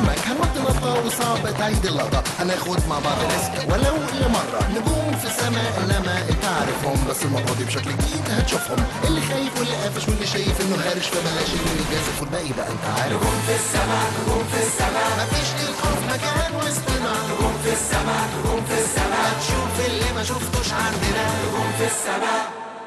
همك هنط نطة وصعب تعيد اللقطة هناخد مع بعض ريسك ولو لمرة نجوم في السماء لما انت عارفهم بس المرة دي بشكل جديد هتشوفهم اللي خايف واللي قافش واللي شايف انه هارش فبلاش اللي يجازف والباقي بقى انت عارف نجوم في السماء نجوم في السماء مفيش للخوف مكان وسطنا نجوم في السماء نجوم في السماء هتشوف اللي ما شفتوش عندنا نجوم في السماء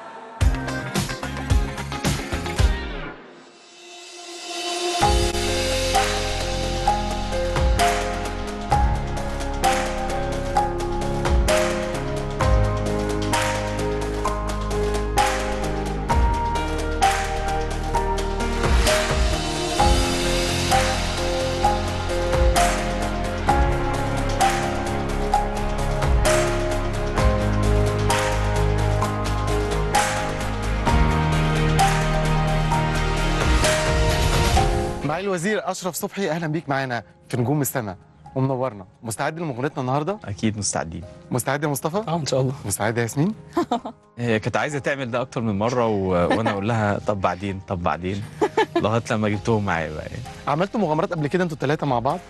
معالي الوزير اشرف صبحي اهلا بيك معانا في نجوم السماء ومنورنا مستعد لمغنيتنا النهارده اكيد مستعدين مستعد يا مصطفى اه ان شاء الله مستعد يا ياسمين هي كانت عايزه تعمل ده اكتر من مره و... وانا اقول لها طب بعدين طب بعدين لغايه لما جبتهم معايا بقى يعني. عملتوا مغامرات قبل كده انتوا الثلاثه مع بعض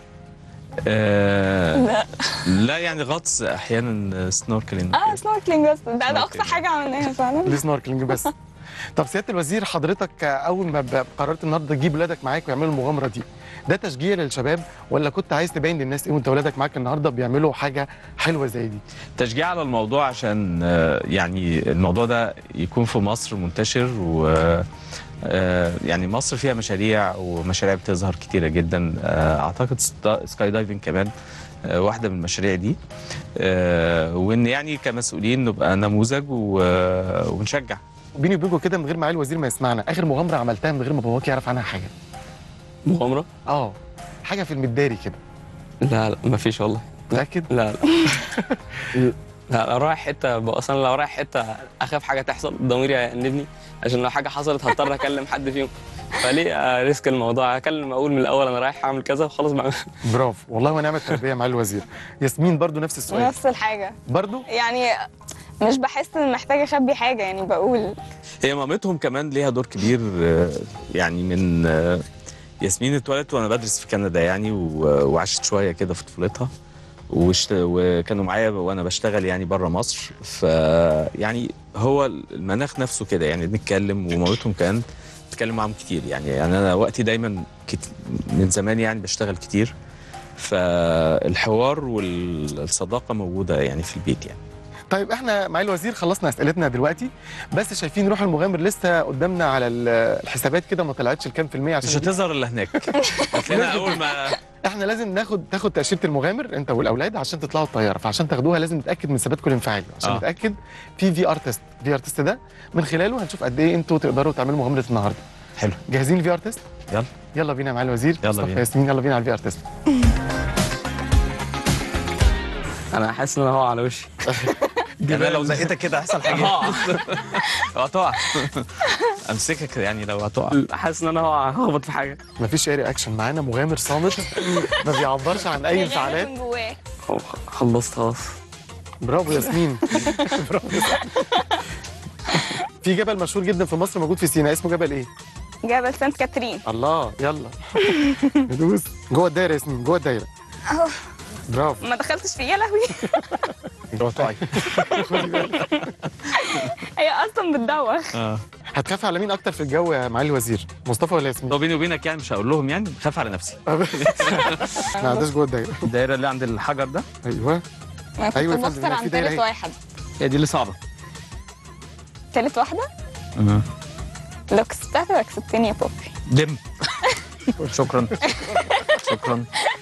آه... لا لا يعني غطس احيانا سنوركلينج اه سنوركلينج بس ده, ده اقصى سنوركلينج. حاجه عملناها فعلا ليه سنوركلينج بس طب سياده الوزير حضرتك اول ما ب- قررت النهارده تجيب ولادك معاك ويعملوا المغامره دي ده تشجيع للشباب ولا كنت عايز تبين للناس ايه وانت ولادك معاك النهارده بيعملوا حاجه حلوه زي دي تشجيع على الموضوع عشان آه، يعني الموضوع ده يكون في مصر منتشر و آه، يعني مصر فيها مشاريع ومشاريع بتظهر كتيرة جدا آه، اعتقد ستا- سكاي دايفنج كمان آه، واحدة من المشاريع دي آه، وان يعني كمسؤولين نبقى نموذج و- ونشجع بيني وبينكم كده من غير معالي الوزير ما يسمعنا اخر مغامره عملتها من غير ما باباك يعرف عنها حاجه مغامره اه حاجه في المداري كده لا لا مفيش والله متاكد لا لا لا لو رايح حته اصلا لو رايح حته اخاف حاجه تحصل ضميري هيأنبني عشان لو حاجه حصلت هضطر اكلم حد فيهم فليه آه، ريسك الموضوع اكلم اقول من الاول انا رايح اعمل كذا وخلاص بعمل برافو والله ونعم التربيه مع الوزير ياسمين برضو نفس السؤال نفس الحاجه برضو يعني مش بحس ان محتاجه اخبي حاجه يعني بقول هي مامتهم كمان ليها دور كبير آه، يعني من آه، ياسمين اتولدت وانا بدرس في كندا يعني و- وعشت شويه كده في طفولتها وشت... وكانوا معايا وانا بشتغل يعني بره مصر ف يعني هو المناخ نفسه كده يعني بنتكلم ومامتهم كمان بتكلم معاهم كتير يعني يعني انا وقتي دايما كت... من زمان يعني بشتغل كتير فالحوار والصداقه موجوده يعني في البيت يعني طيب احنا مع الوزير خلصنا اسئلتنا دلوقتي بس شايفين روح المغامر لسه قدامنا على ال- الحسابات كده ما طلعتش الكام في المية عشان مش هتظهر الا هناك هتلاقينا اول ما احنا لازم ناخد تاخد تأشيرة المغامر انت والاولاد عشان تطلعوا الطيارة فعشان تاخدوها لازم نتأكد من ثباتكم الانفعالي عشان آه. نتأكد في في ار تيست في ار تيست ده من خلاله هنشوف قد ايه انتوا تقدروا تعملوا مغامرة النهارده حلو جاهزين الفي ار تيست يلا يلا بينا مع الوزير يلا مصطفى بينا. ياسمين يلا بينا على الفي ار تيست انا حاسس ان انا هقع على وشي انا لو زقتك كده هيحصل حاجه هقع هتقع امسكك يعني لو هتقع حاسس ان انا هقع هخبط في حاجه مفيش اي رياكشن معانا مغامر صامت ما بيعبرش عن اي بيغني انفعالات من جواه خلصت خلاص برافو ياسمين برافو ياسمين. في جبل مشهور جدا في مصر موجود في سيناء اسمه جبل ايه؟ جبل سانت كاترين الله يلا ندوس جوه الدايره يا ياسمين جوه الدايره اهو برافو ما دخلتش فيه يا لهوي جوه طيب هي اصلا بتدوخ هتخاف على مين اكتر في الجو يا معالي الوزير مصطفى ولا ياسمين؟ لو بيني وبينك يعني مش هقول لهم يعني بخاف على نفسي ما عندهاش جوه الدايره الدايره اللي عند الحجر ده ايوه انا كنت أيوة يا فندم، بفطر لا، في عن دايرة تالت أهي. واحد هي دي اللي صعبه تالت واحده لو كسبتها كسبتني يا بوبي دم شكرا شكرا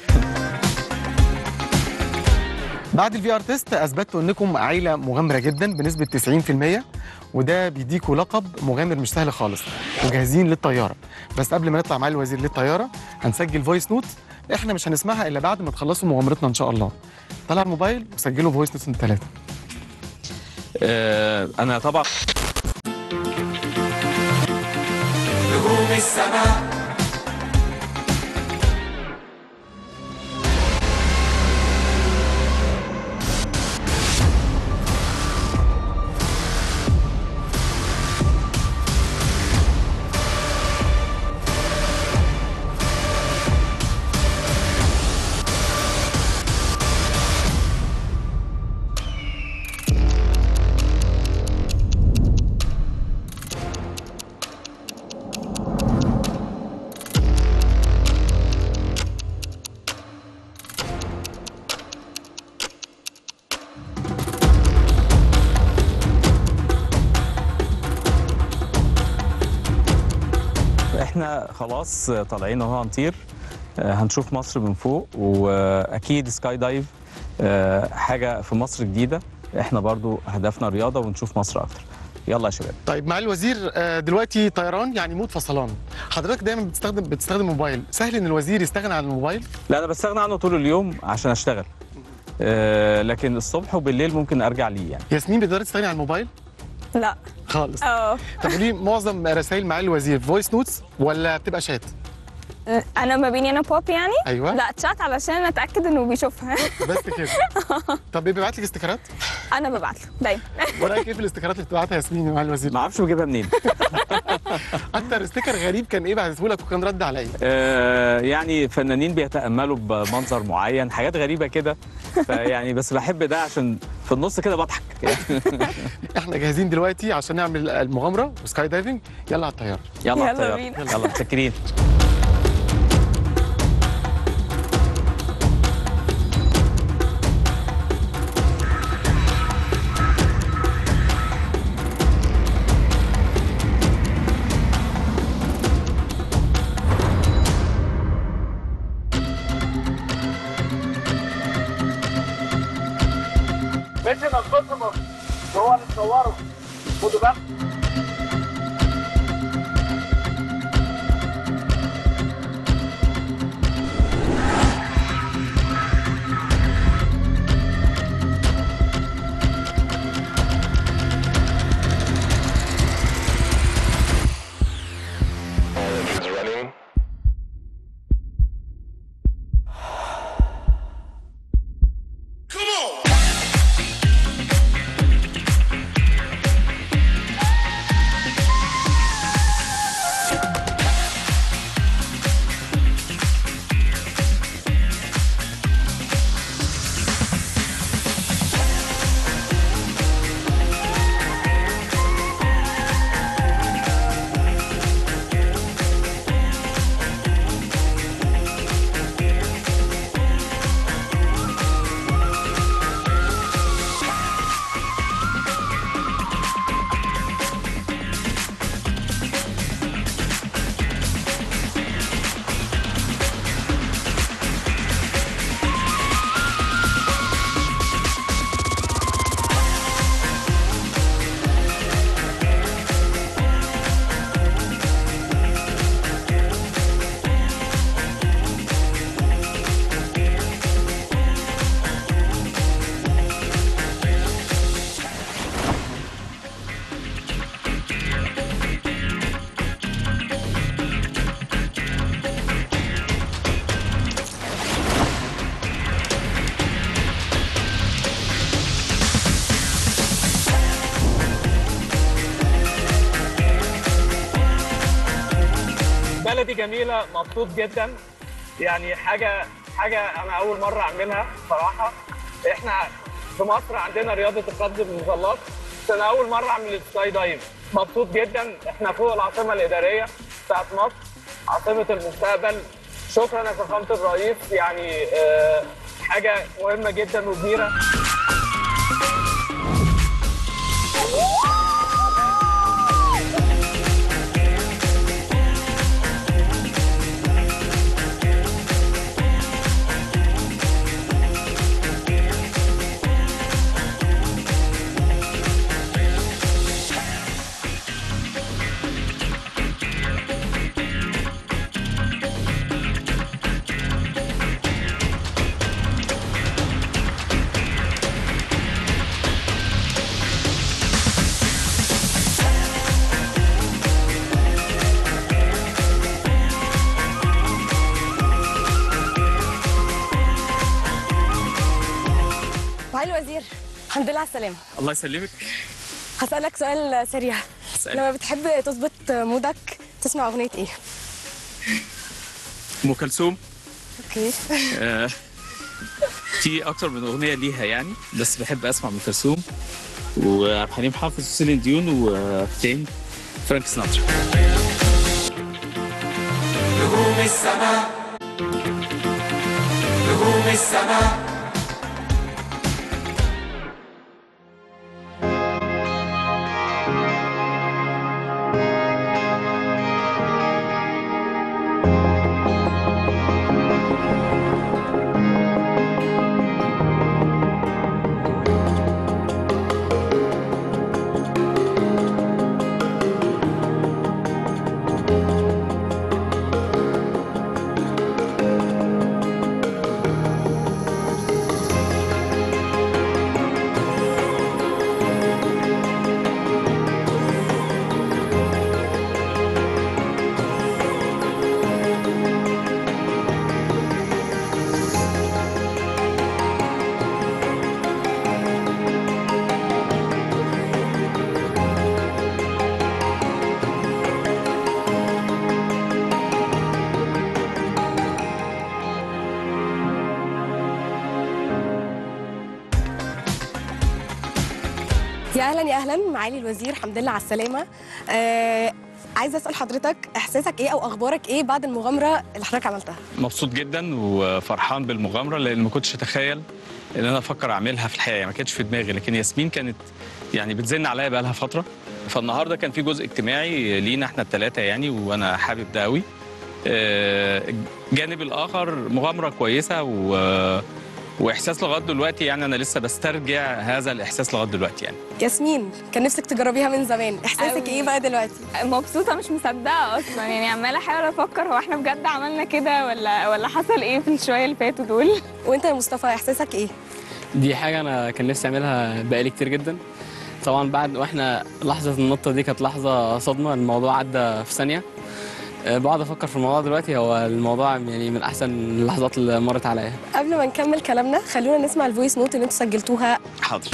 بعد الفي ار تيست اثبتوا انكم عيله مغامره جدا بنسبه 90% وده بيديكوا لقب مغامر مش سهل خالص وجاهزين للطياره بس قبل ما نطلع معالي الوزير للطياره هنسجل فويس نوت احنا مش هنسمعها الا بعد ما تخلصوا مغامرتنا ان شاء الله طلع الموبايل وسجلوا فويس نوت من ثلاثه آه انا طبعا نجوم السماء احنا خلاص طالعين اهو هنطير آه، هنشوف مصر من فوق واكيد سكاي دايف آه، حاجه في مصر جديده احنا برضو هدفنا رياضه ونشوف مصر اكتر يلا يا شباب طيب معالي الوزير آه، دلوقتي طيران يعني موت فصلان حضرتك دايما بتستخدم بتستخدم موبايل سهل ان الوزير يستغنى عن الموبايل لا انا بستغنى عنه طول اليوم عشان اشتغل آه، لكن الصبح وبالليل ممكن ارجع ليه يعني ياسمين بتقدري تستغني عن الموبايل لا خالص اه طب ليه معظم رسائل معالي الوزير فويس نوتس ولا بتبقى شات انا ما بيني انا بوب يعني ايوه لا تشات علشان اتاكد انه بيشوفها بس كده طب بيبعت لك استيكرات انا ببعت له دايما ورايك ايه في الاستيكرات اللي بتبعتها ياسمين يا معالي الوزير ما اعرفش بجيبها منين اكتر استيكر غريب كان ايه بعته لك وكان رد عليا آه، يعني فنانين بيتاملوا بمنظر معين حاجات غريبه كده فيعني بس بحب ده عشان في النص كده بضحك احنا جاهزين دلوقتي عشان نعمل المغامره وسكاي دايفنج يلا على الطياره يلا يلا على الطيارة. بينا. يلا متشكرين مش نقصهم هو اللي صوره خدوا بالكم بلدي جميله مبسوط جدا يعني حاجه حاجه انا اول مره اعملها صراحه احنا في مصر عندنا رياضه القفز بالمظلات بس انا اول مره اعمل السكاي دايف مبسوط جدا احنا فوق العاصمه الاداريه بتاعت مصر عاصمه المستقبل شكرا يا فخامه الرئيس يعني آه، حاجه مهمه جدا وكبيره معالي الوزير الحمد لله على السلامة الله يسلمك هسألك سؤال سريع اسألي. لما بتحب تظبط مودك تسمع أغنية إيه؟ ام كلثوم أوكي آه، في اكتر من اغنيه ليها يعني بس بحب اسمع ام كلثوم وعبد الحليم حافظ وسيلين ديون وتاني فرانك سناترا نجوم السماء نجوم السماء يا اهلا يا اهلا معالي الوزير الحمد لله على السلامه آه عايزه اسال حضرتك احساسك ايه او اخبارك ايه بعد المغامره اللي حضرتك عملتها مبسوط جدا وفرحان بالمغامره لان ما كنتش اتخيل ان انا افكر اعملها في الحياه ما كانتش في دماغي لكن ياسمين كانت يعني بتزن عليا بقالها فتره فالنهارده كان في جزء اجتماعي لينا احنا الثلاثه يعني وانا حابب ده قوي الجانب الاخر مغامره كويسه و واحساس لغايه دلوقتي يعني انا لسه بسترجع هذا الاحساس لغايه دلوقتي يعني ياسمين كان نفسك تجربيها من زمان احساسك أوي. ايه بقى دلوقتي مبسوطه مش مصدقه اصلا يعني عماله احاول افكر هو احنا بجد عملنا كده ولا ولا حصل ايه في الشويه اللي فاتوا دول وانت يا مصطفى احساسك ايه دي حاجه انا كان نفسي اعملها بقالي كتير جدا طبعا بعد واحنا لحظه النطه دي كانت لحظه صدمه الموضوع عدى في ثانيه أه، بقعد افكر في الموضوع دلوقتي هو الموضوع يعني من احسن اللحظات اللي مرت عليا قبل ما نكمل كلامنا خلونا نسمع الفويس نوت اللي انتوا سجلتوها حاضر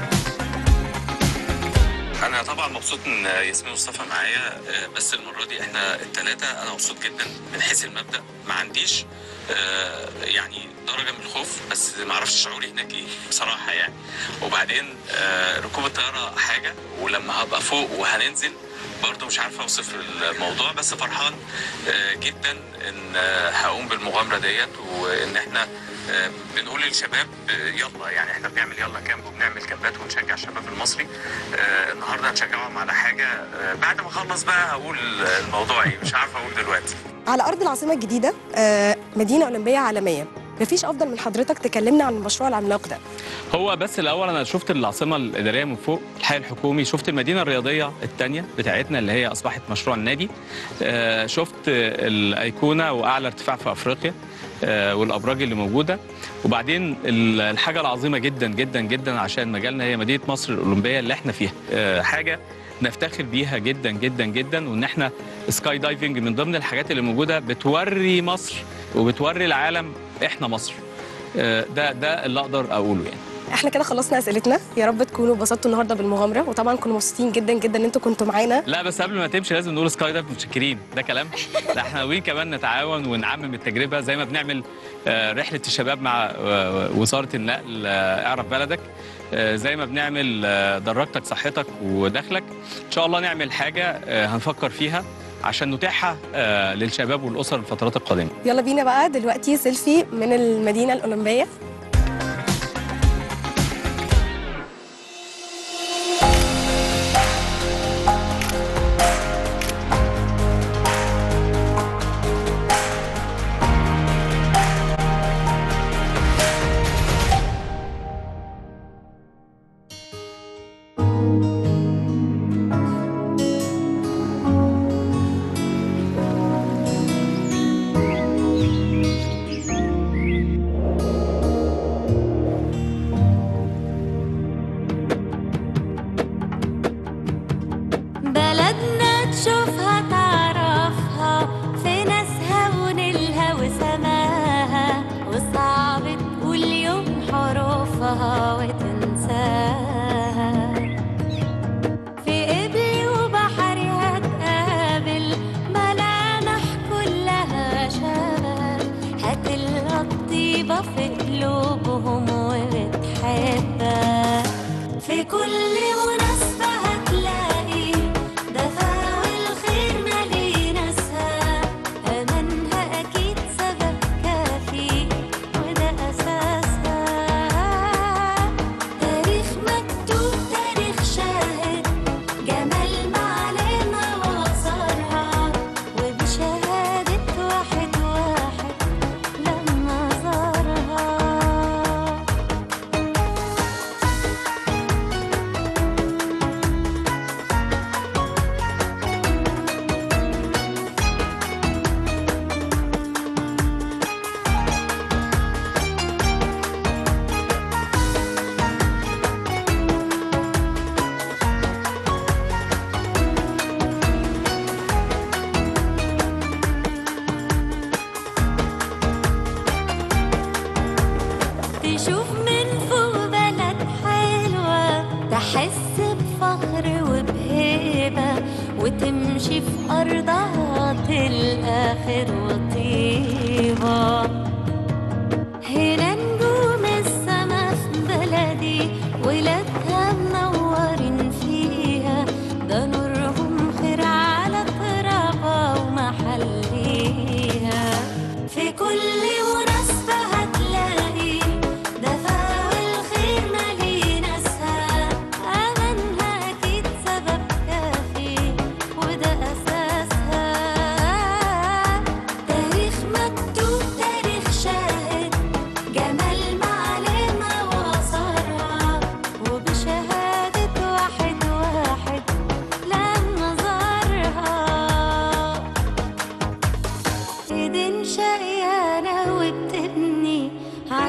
انا طبعا مبسوط ان ياسمين مصطفى معايا آه، بس المره دي احنا الثلاثه انا مبسوط جدا من حيث المبدا ما عنديش آه، يعني درجه من الخوف بس ما اعرفش شعوري هناك ايه بصراحه يعني وبعدين آه، ركوب الطياره حاجه ولما هبقى فوق وهننزل برضه مش عارف اوصف الموضوع بس فرحان آه، جدا ان آه، هقوم بالمغامره ديت وان احنا آه، بنقول للشباب آه، يلا يعني احنا بنعمل يلا كامب وبنعمل كامبات ونشجع الشباب المصري آه، النهارده هنشجعهم على حاجه آه، بعد ما اخلص بقى هقول الموضوع ايه مش عارف اقول دلوقتي على ارض العاصمه الجديده آه مدينه اولمبيه عالميه مفيش افضل من حضرتك تكلمنا عن المشروع العملاق ده هو بس الاول انا شفت العاصمه الاداريه من فوق الحي الحكومي شفت المدينه الرياضيه الثانيه بتاعتنا اللي هي اصبحت مشروع النادي آه، شفت الايقونه واعلى ارتفاع في افريقيا آه، والابراج اللي موجوده وبعدين ال- الحاجه العظيمه جدا جدا جدا عشان مجالنا هي مدينه مصر الاولمبيه اللي احنا فيها آه، حاجه نفتخر بيها جدا جدا جدا وان احنا سكاي دايفنج من ضمن الحاجات اللي موجوده بتوري مصر وبتوري العالم احنا مصر آه، ده ده اللي اقدر اقوله يعني احنا كده خلصنا اسئلتنا يا رب تكونوا اتبسطتوا النهارده بالمغامره وطبعا كنا مبسوطين جدا جدا ان انتوا كنتوا معانا لا بس قبل ما تمشي لازم نقول سكاي دايف متشكرين ده كلام لا احنا ناويين كمان نتعاون ونعمم التجربه زي ما بنعمل آه، رحله الشباب مع آه، وزاره النقل آه، اعرف بلدك آه، زي ما بنعمل آه، دراجتك صحتك ودخلك ان شاء الله نعمل حاجه آه، هنفكر فيها عشان نتيحها آه، للشباب والاسر الفترات القادمه يلا بينا بقى دلوقتي سيلفي من المدينه الاولمبيه بلدنا تشوفها تعرفها في ناسها ونيلها وسماها وصعب تقول يوم حروفها وتنساها في قبلي وبحرها تقابل ملامح كلها شبه هتلقى الطيبة في قلوبهم وبتحبها في كل مناسبة هتلاقي دفا والخير مالي ناسها أمانها أكيد سبب كافي وده أساسها تاريخ مكتوب تاريخ شاهد جمال معلمة وصارها وبشهادة واحد واحد لما زارها تشوف من فوق بلد حلوة تحس بفخر وبهيبة وتمشي في أرضها تلقى خير وطيبة هنا نجوم السما في بلدي ولادها منورين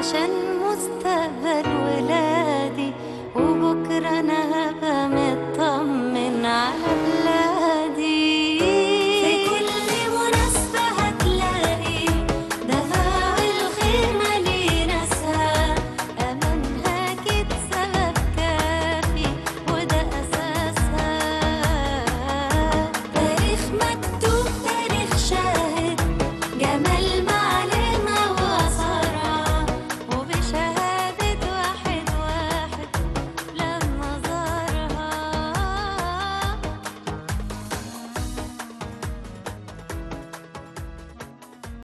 عشان